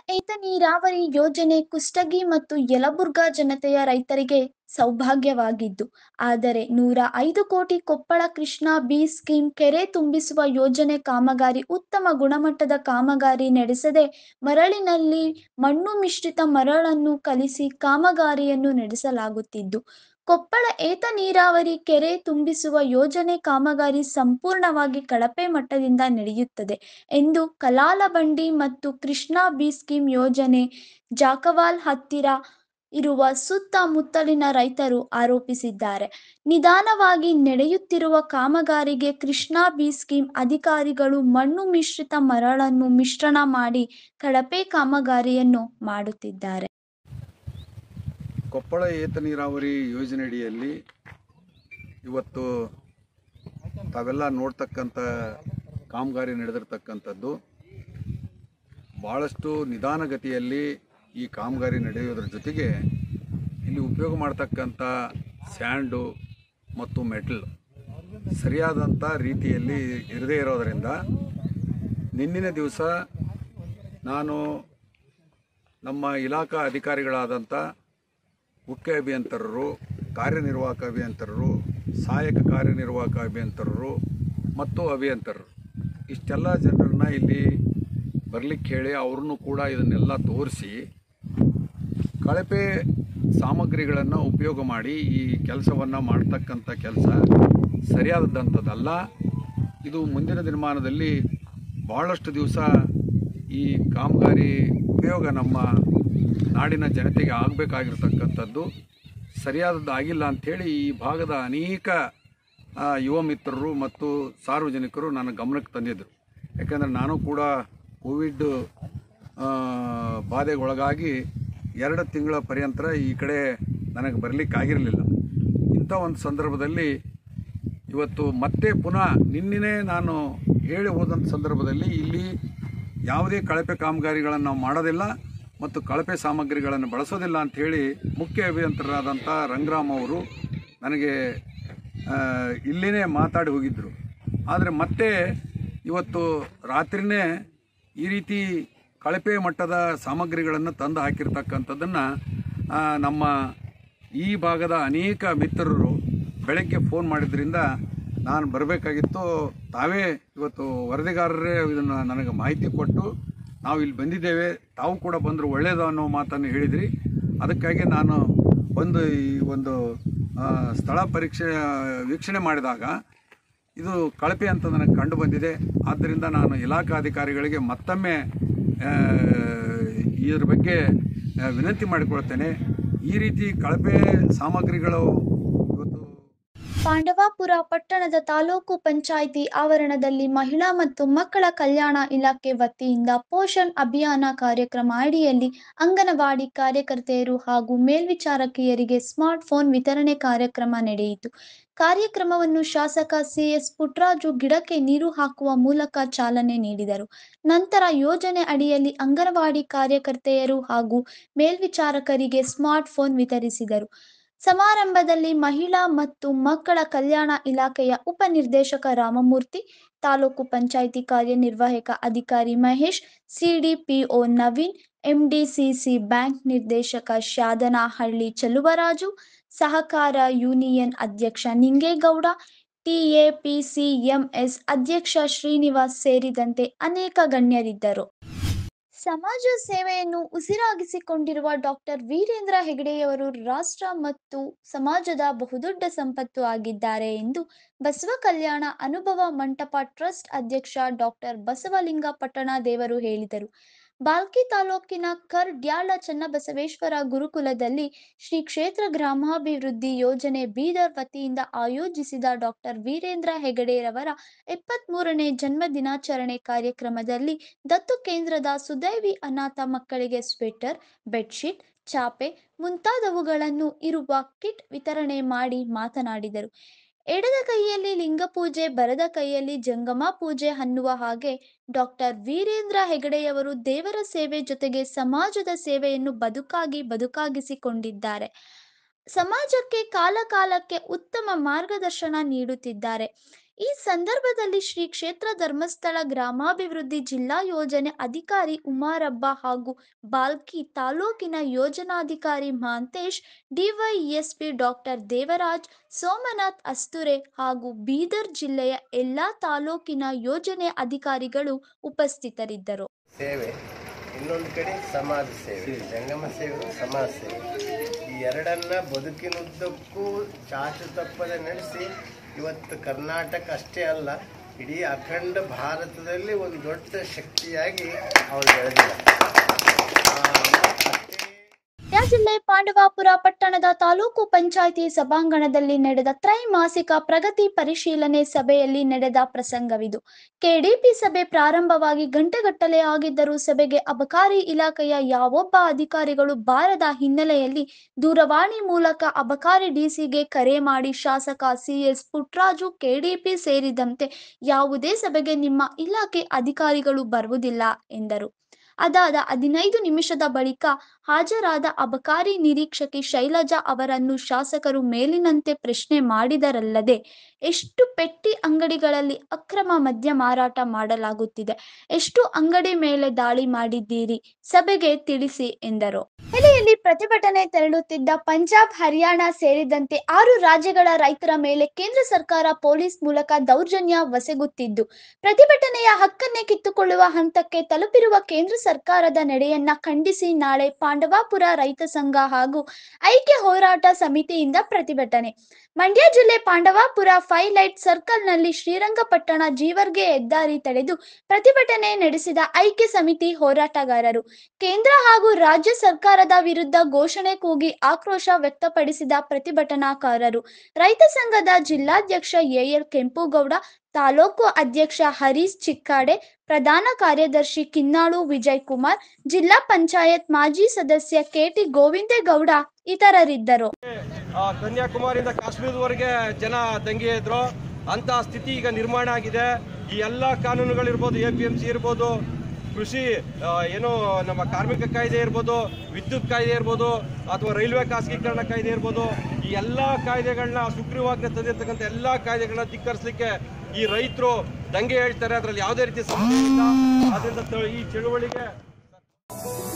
ಏತ ನೀರಾವರಿ ಯೋಜನೆ ಕುಷ್ಟಗಿ ಮತ್ತು ಯಲಬುರ್ಗಾ ಜನತೆಯ ರೈತರಿಗೆ ಸೌಭಾಗ್ಯವಾಗಿದ್ದು, ಆದರೆ ನೂರ ಐದು ಕೋಟಿ ಕೊಪ್ಪಳ ಕೃಷ್ಣಾ ಬಿ ಸ್ಕೀಮ್ ಕೆರೆ ತುಂಬಿಸುವ ಯೋಜನೆ ಕಾಮಗಾರಿ ಉತ್ತಮ ಗುಣಮಟ್ಟದ ಕಾಮಗಾರಿ ನಡೆಸದೆ ಮರಳಿನಲ್ಲಿ ಮಣ್ಣು ಮಿಶ್ರಿತ ಮರಳನ್ನು ಕಲಿಸಿ ಕಾಮಗಾರಿಯನ್ನು ನಡೆಸಲಾಗುತ್ತಿದ್ದು, ಕೊಪ್ಪಳ ಏತ ನೀರಾವರಿ ಕೆರೆ ತುಂಬಿಸುವ ಯೋಜನೆ ಕಾಮಗಾರಿ ಸಂಪೂರ್ಣವಾಗಿ ಕಳಪೆ ಮಟ್ಟದಿಂದ ನಡೆಯುತ್ತದೆ ಎಂದು ಕಲಾಲಬಂಡಿ ಮತ್ತು ಕೃಷ್ಣಾ ಬಿ ಸ್ಕೀಮ್ ಯೋಜನೆ ಜಾಕವಾಲ್ ಹತ್ತಿರ ಇರುವ ಸುತ್ತ ಮುತ್ತಲಿನ ರೈತರು ಆರೋಪಿಸಿದ್ದಾರೆ. ನಿಧಾನವಾಗಿ ನಡೆಯುತ್ತಿರುವ ಕಾಮಗಾರಿಗೆ ಕೃಷ್ಣಾ ಬಿ ಸ್ಕೀಮ್ ಅಧಿಕಾರಿಗಳು ಮಣ್ಣು ಮಿಶ್ರಿತ ಮರಳನ್ನು ಮಿಶ್ರಣ ಮಾಡಿ ಕಳಪೆ ಕಾಮಗಾರಿಯನ್ನು ಮಾಡುತ್ತಿದ್ದಾರೆ. ಕೊಪ್ಪಳ ಏತ ನೀರಾವರಿ ಯೋಜನೆಯಡಿಯಲ್ಲಿ ಇವತ್ತು ತಾವೆಲ್ಲ ನೋಡ್ತಕ್ಕಂಥ ಕಾಮಗಾರಿ ನಡೆದಿರ್ತಕ್ಕಂಥದ್ದು ಭಾಳಷ್ಟು ನಿಧಾನಗತಿಯಲ್ಲಿ ಈ ಕಾಮಗಾರಿ ನಡೆಯೋದ್ರ ಜೊತೆಗೆ ಇಲ್ಲಿ ಉಪಯೋಗ ಮಾಡ್ತಕ್ಕಂಥ ಸ್ಯಾಂಡು ಮತ್ತು ಮೆಟಲ್ ಸರಿಯಾದಂಥ ರೀತಿಯಲ್ಲಿ ಇರದೇ ಇರೋದರಿಂದ ನಿನ್ನಿನ ದಿವಸ ನಾನು ನಮ್ಮ ಇಲಾಖಾ ಅಧಿಕಾರಿಗಳಾದಂಥ ಮುಖ್ಯ ಅಭಿಯಂತರರು ಕಾರ್ಯನಿರ್ವಾಹಕ ಅಭಿಯಂತರರು ಸಹಾಯಕ ಕಾರ್ಯನಿರ್ವಾಹಕ ಅಭಿಯಂತರರು ಮತ್ತು ಅಭಿಯಂತರರು ಇಷ್ಟೆಲ್ಲ ಜನರನ್ನ ಇಲ್ಲಿ ಬರಲಿಕ್ಕೆ ಹೇಳಿ ಅವ್ರನ್ನೂ ಕೂಡ ಇದನ್ನೆಲ್ಲ ತೋರಿಸಿ ಕಳಪೆ ಸಾಮಗ್ರಿಗಳನ್ನು ಉಪಯೋಗ ಮಾಡಿ ಈ ಕೆಲಸವನ್ನು ಮಾಡ್ತಕ್ಕಂಥ ಕೆಲಸ ಸರಿಯಾದಂಥದ್ದಲ್ಲ ಇದು ಮುಂದಿನ ದಿನಮಾನದಲ್ಲಿ ಭಾಳಷ್ಟು ದಿವಸ ಈ ಕಾಮಗಾರಿ ಉಪಯೋಗ ನಮ್ಮ ನಾಡಿನ ಜನತೆಗೆ ಆಗಬೇಕಾಗಿರ್ತಕ್ಕಂಥದ್ದು ಸರಿಯಾದದ್ದು ಆಗಿಲ್ಲ ಅಂಥೇಳಿ ಈ ಭಾಗದ ಅನೇಕ ಆ, ಯುವ ಮಿತ್ರರು ಮತ್ತು ಸಾರ್ವಜನಿಕರು ನನ್ನ ಗಮನಕ್ಕೆ ತಂದಿದ್ದರು ಯಾಕಂದರೆ ನಾನು ಕೂಡ ಕೋವಿಡ್ ಆ, ಬಾಧೆಗೊಳಗಾಗಿ ಎರಡು ತಿಂಗಳ ಪರ್ಯಂತರ ಈ ಕಡೆ ನನಗೆ ಬರಲಿಕ್ಕೆ ಆಗಿರಲಿಲ್ಲ ಇಂಥ ಒಂದು ಸಂದರ್ಭದಲ್ಲಿ ಇವತ್ತು ಮತ್ತೆ ಪುನಃ ನಿನ್ನೆನೇ ನಾನು ಹೇಳಿ ಹೋದಂಥ ಸಂದರ್ಭದಲ್ಲಿ ಇಲ್ಲಿ ಯಾವುದೇ ಕಳಪೆ ಕಾಮಗಾರಿಗಳನ್ನು ನಾವು ಮಾಡೋದಿಲ್ಲ ಮತ್ತು ಕಳಪೆ ಸಾಮಗ್ರಿಗಳನ್ನು ಬಳಸೋದಿಲ್ಲ ಅಂಥೇಳಿ ಮುಖ್ಯ ಅಭಿಯಂತರರಾದಂಥ ರಂಗರಾಮ್ ಅವರು ನನಗೆ ಆ, ಇಲ್ಲಿನೇ ಮಾತಾಡಿ ಹೋಗಿದ್ದರು ಆದರೆ ಮತ್ತೆ ಇವತ್ತು ರಾತ್ರಿನೇ ಈ ರೀತಿ ಕಳಪೆ ಮಟ್ಟದ ಸಾಮಗ್ರಿಗಳನ್ನು ತಂದು ಹಾಕಿರ್ತಕ್ಕಂಥದ್ದನ್ನು ನಮ್ಮ ಈ ಭಾಗದ ಅನೇಕ ಮಿತ್ರರು ಬೆಳಗ್ಗೆ ಫೋನ್ ಮಾಡಿದ್ರಿಂದ ನಾನು ಬರಬೇಕಾಗಿತ್ತು ತಾವೇ ಇವತ್ತು ವರದಿಗಾರರೇ ಇದನ್ನು ನನಗೆ ಮಾಹಿತಿ ಕೊಟ್ಟು ನಾವು ಇಲ್ಲಿ ಬಂದಿದ್ದೇವೆ ತಾವು ಕೂಡ ಬಂದರು ಒಳ್ಳೆಯದು ಅನ್ನೋ ಮಾತನ್ನು ಹೇಳಿದ್ರಿ ಅದಕ್ಕಾಗಿ ನಾನು ಬಂದು ಈ ಒಂದು ಆ, ಸ್ಥಳ ಪರೀಕ್ಷೆ ವೀಕ್ಷಣೆ ಮಾಡಿದಾಗ ಇದು ಕಳಪೆ ಅಂತ ನನಗೆ ಕಂಡು ಬಂದಿದೆ ಆದ್ದರಿಂದ ನಾನು ಇಲಾಖಾಧಿಕಾರಿಗಳಿಗೆ ಮತ್ತೊಮ್ಮೆ ಆ, ಇದ್ರ ಬಗ್ಗೆ ಆ, ವಿನಂತಿ ಮಾಡಿಕೊಳ್ತೇನೆ ಈ ರೀತಿ ಕಳಪೆ ಸಾಮಗ್ರಿಗಳು ಇವತ್ತು ಪಾಂಡವಾಪುರ ಪಟ್ಟಣದ ತಾಲೂಕು ಪಂಚಾಯಿತಿ ಆವರಣದಲ್ಲಿ ಮಹಿಳಾ ಮತ್ತು ಮಕ್ಕಳ ಕಲ್ಯಾಣ ಇಲಾಖೆ ವತಿಯಿಂದ ಪೋಷಣ್ ಅಭಿಯಾನ ಕಾರ್ಯಕ್ರಮ ಅಡಿಯಲ್ಲಿ ಅಂಗನವಾಡಿ ಕಾರ್ಯಕರ್ತೆಯರು ಹಾಗೂ ಮೇಲ್ವಿಚಾರಕಿಯರಿಗೆ ಸ್ಮಾರ್ಟ್ ಫೋನ್ ವಿತರಣೆ ಕಾರ್ಯಕ್ರಮ ನಡೆಯಿತು ಕಾರ್ಯಕ್ರಮವನ್ನು ಶಾಸಕ ಸಿಎಸ್ ಪುಟ್ಟರಾಜು ಗಿಡಕ್ಕೆ ನೀರು ಹಾಕುವ ಮೂಲಕ ಚಾಲನೆ ನೀಡಿದರು ನಂತರ ಯೋಜನೆ ಅಡಿಯಲ್ಲಿ ಅಂಗನವಾಡಿ ಕಾರ್ಯಕರ್ತೆಯರು ಹಾಗೂ ಮೇಲ್ವಿಚಾರಕರಿಗೆ ಸ್ಮಾರ್ಟ್ ಫೋನ್ ವಿತರಿಸಿದರು ಸಮಾರಂಭದಲ್ಲಿ ಮಹಿಳಾ ಮತ್ತು ಮಕ್ಕಳ ಕಲ್ಯಾಣ ಇಲಾಖೆಯ ಉಪನಿರ್ದೇಶಕ ರಾಮಮೂರ್ತಿ ತಾಲೂಕು ಪಂಚಾಯಿತಿ ಕಾರ್ಯನಿರ್ವಾಹಕ ಅಧಿಕಾರಿ Mahesh CDPO Naveen MDCC bank ನಿರ್ದೇಶಕ ಶಾದನಹಳ್ಳಿ ಚಲುವರಾಜು ಸಹಕಾರ ಯೂನಿಯನ್ ಅಧ್ಯಕ್ಷ ನಿಂಗೇಗೌಡ ಟಿಎಪಿಸಿಎಂಎಸ್ ಅಧ್ಯಕ್ಷ ಶ್ರೀನಿವಾಸ್ ಸೇರಿದಂತೆ ಅನೇಕ ಗಣ್ಯರಿದ್ದರು ಸಮಾಜ ಸೇವೆಯನ್ನು ಉಸಿರಾಗಿಸಿಕೊಂಡಿರುವ ಡಾಕ್ಟರ್ ವೀರೇಂದ್ರ ಹೆಗಡೆಯವರು ರಾಷ್ಟ್ರ ಮತ್ತು ಸಮಾಜದ ಬಹುದೊಡ್ಡ ಸಂಪತ್ತು ಆಗಿದ್ದಾರೆ ಎಂದು ಬಸವ ಕಲ್ಯಾಣ ಅನುಭವ ಮಂಟಪ ಟ್ರಸ್ಟ್ ಅಧ್ಯಕ್ಷ ಡಾಕ್ಟರ್ ಬಸವಲಿಂಗ ಪಟ್ಟಣ ದೇವರು ಹೇಳಿದರು ಬಾಲ್ಕಿ ತಾಲೂಕಿನ ಕರ್ಡ್ಯಾಳ ಚನ್ನಬಸವೇಶ್ವರ ಗುರುಕುಲದಲ್ಲಿ ಶ್ರೀ ಕ್ಷೇತ್ರ ಗ್ರಾಮಾಭಿವೃದ್ಧಿ ಯೋಜನೆ ಬೀದರ್ ವತಿಯಿಂದ ಆಯೋಜಿಸಿದ ಡಾಕ್ಟರ್ ವೀರೇಂದ್ರ ಹೆಗಡೆರವರ ಎಪ್ಪತ್ಮೂರನೇ ಜನ್ಮ ದಿನಾಚರಣೆ ಕಾರ್ಯಕ್ರಮದಲ್ಲಿ ದತ್ತು ಕೇಂದ್ರದ ಸುದೈವಿ ಅನಾಥ ಮಕ್ಕಳಿಗೆ ಸ್ವೆಟರ್ ಬೆಡ್ಶೀಟ್ ಚಾಪೆ ಮುಂತಾದವುಗಳನ್ನು ಇರುವ ಕಿಟ್ ವಿತರಣೆ ಮಾಡಿ ಮಾತನಾಡಿದರು ಎಡದ ಕೈಯಲ್ಲಿ ಲಿಂಗಪೂಜೆ ಬರದ ಕೈಯಲ್ಲಿ ಜಂಗಮ ಪೂಜೆ ಅನ್ನುವ ಹಾಗೆ ಡಾಕ್ಟರ್ ವೀರೇಂದ್ರ ಹೆಗಡೆಯವರು ದೇವರ ಸೇವೆ ಜೊತೆಗೆ ಸಮಾಜದ ಸೇವೆಯನ್ನು ಬದುಕಾಗಿ ಬದುಕಾಗಿಸಿಕೊಂಡಿದ್ದಾರೆ ಸಮಾಜಕ್ಕೆ ಕಾಲ ಕಾಲಕ್ಕೆ ಉತ್ತಮ ಮಾರ್ಗದರ್ಶನ ನೀಡುತ್ತಿದ್ದಾರೆ ಈ ಸಂದರ್ಭದಲ್ಲಿ ಶ್ರೀ ಕ್ಷೇತ್ರ ಧರ್ಮಸ್ಥಳ ಗ್ರಾಮಾಭಿವೃದ್ಧಿ ಜಿಲ್ಲಾ ಯೋಜನೆ ಅಧಿಕಾರಿ ಉಮಾರಬ್ಬ ಹಾಗೂ ಬಾಲ್ಕಿ ತಾಲೂಕಿನ ಯೋಜನಾಧಿಕಾರಿ ಮಹಾಂತೇಶ್ ಡಿವೈಎಸ್ಪಿ ಡಾಕ್ಟರ್ ದೇವರಾಜ್ ಸೋಮನಾಥ್ ಅಸ್ತುರೆ ಹಾಗೂ ಬೀದರ್ ಜಿಲ್ಲೆಯ ಎಲ್ಲಾ ತಾಲೂಕಿನ ಯೋಜನೆ ಅಧಿಕಾರಿಗಳು ಉಪಸ್ಥಿತರಿದ್ದರು ಸೇವೆ ಇನ್ನೊಂದು ಕಡೆ ಸಮಾಜ ಸೇವೆ ಜಂಗಮ ಸೇವೆ ಸಮಾಜ ಸೇವೆ ಈ ಎರಡನ್ನ ಬದುಕಿನುದ್ದಕ್ಕೂ ಚಾಚು ತಪ್ಪದೆ ನಡೆಸಿ ಇವತ್ತು ಕರ್ನಾಟಕ ಅಷ್ಟೇ ಅಲ್ಲ ಇಡೀ ಅಖಂಡ ಭಾರತದಲ್ಲಿ ಒಂದು ದೊಡ್ಡ ಶಕ್ತಿಯಾಗಿ ಅವಳು ಬೆಳೆದಿಲ್ಲ ಮಂಡ್ಯ ಜಿಲ್ಲೆ ಪಾಂಡವಾಪುರ ಪಟ್ಟಣದ ತಾಲೂಕು ಪಂಚಾಯಿತಿ ಸಭಾಂಗಣದಲ್ಲಿ ನಡೆದ ತ್ರೈಮಾಸಿಕ ಪ್ರಗತಿ ಪರಿಶೀಲನೆ ಸಭೆಯಲ್ಲಿ ನಡೆದ ಪ್ರಸಂಗವಿದು ಕೆಡಿಪಿ ಸಭೆ ಪ್ರಾರಂಭವಾಗಿ ಗಂಟೆಗಟ್ಟಲೆ ಆಗಿದ್ದರೂ ಸಭೆಗೆ ಅಬಕಾರಿ ಇಲಾಖೆಯ ಯಾವೊಬ್ಬ ಅಧಿಕಾರಿಗಳು ಬಾರದ ಹಿನ್ನೆಲೆಯಲ್ಲಿ ದೂರವಾಣಿ ಮೂಲಕ ಅಬಕಾರಿ ಡಿಸಿಗೆ ಕರೆ ಮಾಡಿ ಶಾಸಕ ಸಿಎಸ್ ಪುಟ್ರಾಜು ಕೆಡಿಪಿ ಸೇರಿದಂತೆ ಯಾವುದೇ ಸಭೆಗೆ ನಿಮ್ಮ ಇಲಾಖೆ ಅಧಿಕಾರಿಗಳು ಬರುವುದಿಲ್ಲ ಎಂದರು ಅದಾದ ಹದಿನೈದು ನಿಮಿಷದ ಬಳಿಕ ಹಾಜರಾದ ಅಬಕಾರಿ ನಿರೀಕ್ಷಕಿ ಶೈಲಜಾ ಅವರನ್ನು ಶಾಸಕರು ಮೇಲಿನಂತೆ ಪ್ರಶ್ನೆ ಮಾಡಿದರಲ್ಲದೆ ಎಷ್ಟು ಪೆಟ್ಟಿ ಅಂಗಡಿಗಳಲ್ಲಿ ಅಕ್ರಮ ಮದ್ಯ ಮಾರಾಟ ಮಾಡಲಾಗುತ್ತಿದೆ ಎಷ್ಟು ಅಂಗಡಿ ಮೇಲೆ ದಾಳಿ ಮಾಡಿದ್ದೀರಿ ಸಭೆಗೆ ತಿಳಿಸಿ ಎಂದರು ದೆಹಲಿಯಲ್ಲಿ ಪ್ರತಿಭಟನೆ ತೆರಳುತ್ತಿದ್ದ ಪಂಜಾಬ್ ಹರಿಯಾಣ ಸೇರಿದಂತೆ ಆರು ರಾಜ್ಯಗಳ ರೈತರ ಮೇಲೆ ಕೇಂದ್ರ ಸರ್ಕಾರ ಪೊಲೀಸ್ ಮೂಲಕ ದೌರ್ಜನ್ಯ ವಸೆಗುತ್ತಿದ್ದು ಪ್ರತಿಭಟನೆಯ ಹಕ್ಕನ್ನೇ ಕಿತ್ತುಕೊಳ್ಳುವ ಹಂತಕ್ಕೆ ತಲುಪಿರುವ ಕೇಂದ್ರ ಸರ್ಕಾರದ ನಡೆಯನ್ನ ಖಂಡಿಸಿ ನಾಳೆ ಪಾಂಡವಾಪುರ ರೈತ ಸಂಘ ಹಾಗೂ ಐಕ್ಯ ಹೋರಾಟ ಸಮಿತಿಯಿಂದ ಪ್ರತಿಭಟನೆ ಮಂಡ್ಯ ಜಿಲ್ಲೆ ಪಾಂಡವಾಪುರ ಫೈಲೈಟ್ ಸರ್ಕಲ್ನಲ್ಲಿ ಶ್ರೀರಂಗಪಟ್ಟಣ ಜೀವರ್ಗೆ ಹೆದ್ದಾರಿ ತಡೆದು ಪ್ರತಿಭಟನೆ ನಡೆಸಿದ ಐಕ್ಯ ಸಮಿತಿ ಹೋರಾಟಗಾರರು ಕೇಂದ್ರ ಹಾಗೂ ರಾಜ್ಯ ಸರ್ಕಾರದ ವಿರುದ್ಧ ಘೋಷಣೆ ಕೂಗಿ ಆಕ್ರೋಶ ವ್ಯಕ್ತಪಡಿಸಿದ ಪ್ರತಿಭಟನಾಕಾರರು ರೈತ ಸಂಘದ ಜಿಲ್ಲಾಧ್ಯಕ್ಷ ಎಎಲ್ ಕೆಂಪುಗೌಡ ತಾಲೂಕು ಅಧ್ಯಕ್ಷ ಹರೀಶ್ ಚಿಕ್ಕಾಡೆ ಪ್ರಧಾನ ಕಾರ್ಯದರ್ಶಿ ಕಿನ್ನಾಳು ವಿಜಯ್ ಕುಮಾರ್ ಜಿಲ್ಲಾ ಪಂಚಾಯತ್ ಮಾಜಿ ಸದಸ್ಯ ಕೆಟಿ ಗೋವಿಂದೇಗೌಡ ಇತರರಿದ್ದರು ಆ, ಕನ್ಯಾಕುಮಾರಿಯಿಂದ ಕಾಶ್ಮೀರದವರೆಗೆ ಜನ ದಂಗೆ ಇದ್ರು ಅಂತ ಸ್ಥಿತಿ ಈಗ ನಿರ್ಮಾಣ ಆಗಿದೆ ಈ ಎಲ್ಲ ಕಾನೂನುಗಳಿರ್ಬೋದು ಎ ಪಿ ಎಂ ಸಿ ಇರ್ಬೋದು ಕೃಷಿ ಆ, ಏನು ನಮ್ಮ ಕಾರ್ಮಿಕ ಕಾಯ್ದೆ ಇರ್ಬೋದು ವಿದ್ಯುತ್ ಕಾಯ್ದೆ ಇರ್ಬೋದು ಅಥವಾ ರೈಲ್ವೆ ಖಾಸಗೀಕರಣ ಕಾಯ್ದೆ ಇರ್ಬೋದು ಈ ಎಲ್ಲ ಕಾಯ್ದೆಗಳನ್ನ ಸುಗ್ರೀವಾಜ್ಞೆ ತಂದಿರ್ತಕ್ಕಂಥ ಎಲ್ಲ ಕಾಯ್ದೆಗಳನ್ನ ಧಿಕ್ಕರಿಸಲಿಕ್ಕೆ ಈ ರೈತರು ದಂಗೆ ಹೇಳ್ತಾರೆ ಅದರಲ್ಲಿ ಯಾವುದೇ ರೀತಿ ಸಮಸ್ಯೆ ಇಲ್ಲ ಆದ್ರಿಂದ ತ- ಈ ಚಳುವಳಿಗೆ